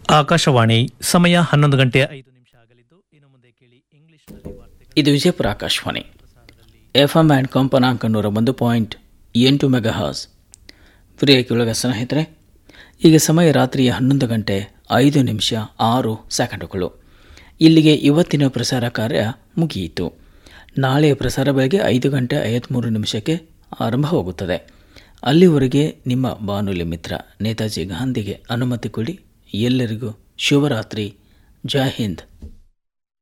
ಆಕಾಶವಾಣಿ ಸಮಯ ಹನ್ನೊಂದು ಗಂಟೆ ಐದು ನಿಮಿಷ ಆಗಲಿದ್ದು ಇನ್ನು ಮುಂದೆ ಕೇಳಿ ಇಂಗ್ಲಿಷ್ನಲ್ಲಿ ವಾರ್ತೆಗಳು ಇದು Vijayapura Akashvani F M and ಕಂಪನಾಂಕ ನೂರ ಒಂದು ಪಾಯಿಂಟ್ ಎಂಟು ಮೆಗಾ ಹಾಸ್ ಪ್ರಿಯ ಕೇಳುಗ ಸ್ನೇಹಿತರೆ ಈಗ ಸಮಯ ರಾತ್ರಿಯ ಹನ್ನೊಂದು ಗಂಟೆ ಐದು ನಿಮಿಷ ಆರು ಸೆಕೆಂಡುಗಳು ಇಲ್ಲಿಗೆ ಇವತ್ತಿನ ಪ್ರಸಾರ ಕಾರ್ಯ ಮುಗಿಯಿತು ನಾಳೆಯ ಪ್ರಸಾರ ಬೆಳಗ್ಗೆ ಐದು ಗಂಟೆ ಐವತ್ತ್ಮೂರು ನಿಮಿಷಕ್ಕೆ ಆರಂಭವಾಗುತ್ತದೆ ಅಲ್ಲಿವರೆಗೆ ನಿಮ್ಮ ಬಾನುಲಿ ಮಿತ್ರ ನೇತಾಜಿ ಗಾಂಧಿಗೆ ಅನುಮತಿ ಕೊಡಿ ಎಲ್ಲರಿಗೂ ಶುಭರಾತ್ರಿ ಜೈ ಹಿಂದ್